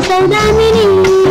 సౌదామిని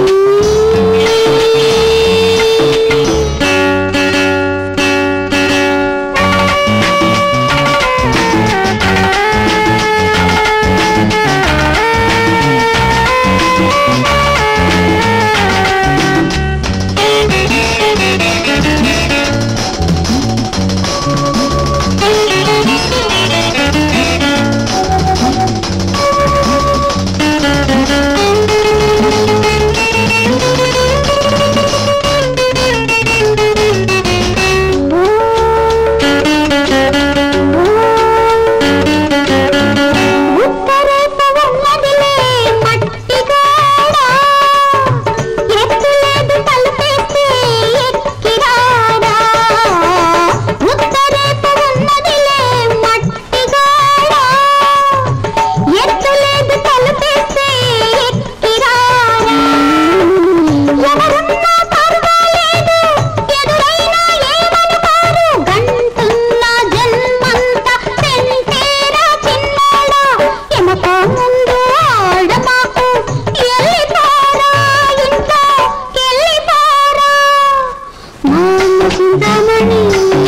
ఉత్తరేత ఉన్నదిలే మట్టిగాడా ఎత్తులేదు తలుపేస్తే ఎక్కిరాడా ఉత్తరేత ఉన్నదిలే మట్టిగాడా ఎత్తులేదు తలుపేస్తే ఎక్కిరాడా ఎవరున్నా పర్వాలేదు ఎదురైనా ఏమనుకోరు గంటున్న జన్మంతా పెంటేరా చిన్నోడా ఎమకో ముందు ఆడమాకు ఎల్లిపోరా ఇంట్లో కెల్లిపోరా మామ చింతామణి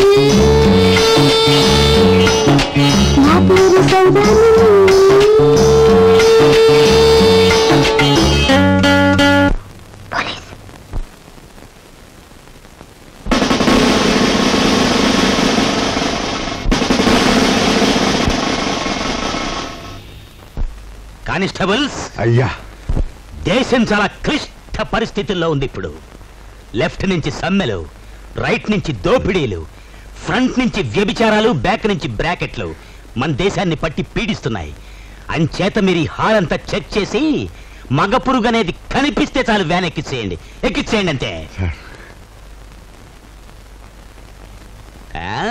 నా పేరు సౌదామిని పోలీస్ కానిస్టేబుల్స్ అయ్యా దేశం చాలా క్లిష్ట పరిస్థితుల్లో ఉంది ఇప్పుడు లెఫ్ట్ నుంచి సమ్మెలు రైట్ నుంచి దోపిడీలు ఫ్రంట్ నుంచి వ్యభిచారాలు బ్యాక్ నుంచి బ్రాకెట్లు మన దేశాన్ని పట్టి పీడిస్తున్నాయి అంచేత మీరు ఈ హాల్ అంతా చెక్ చేసి మగ పురుగు అనేది కనిపిస్తే చాలు వ్యాన్ ఎక్కిచ్చేయండి ఎక్కిచ్చేయండి అంతే ఆ?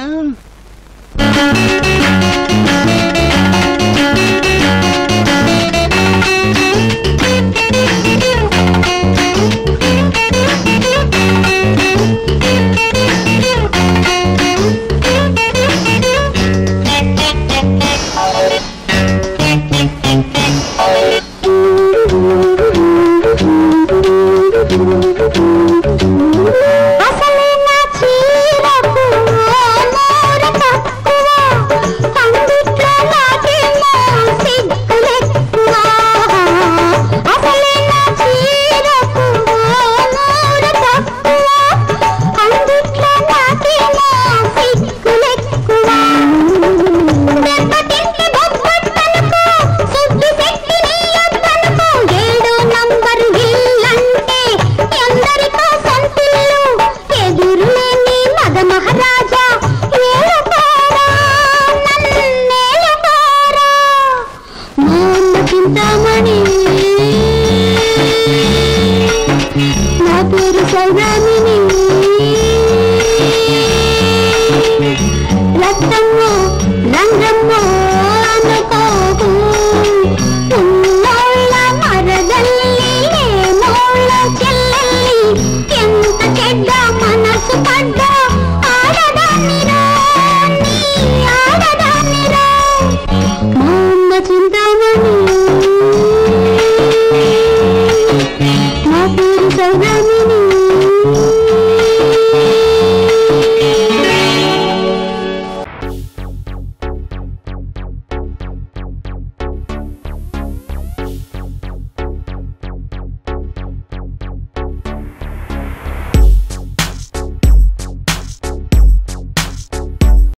అసలే నా చీరకు నోర తక్కువ అందిట్లో నాకేమో సిగ్గులెక్కువ అసలే నా చీరకు నోర తక్కువ అందిట్లో నాకేమో సిగ్గులెక్కువ దెబ్బతింటే బొబ్బట్టనుకో సుద్ది శక్తి నీయొద్దనుకో ఏడు నంబరు ఇల్లంటే ఎందరికో సొంతిల్లు ఎదురులేని మగ మహారాజా ఏలుకోరా నన్నేలుకోరా మోన్న చింతామణి నా పేరు సౌదామిని రక్తము రంగము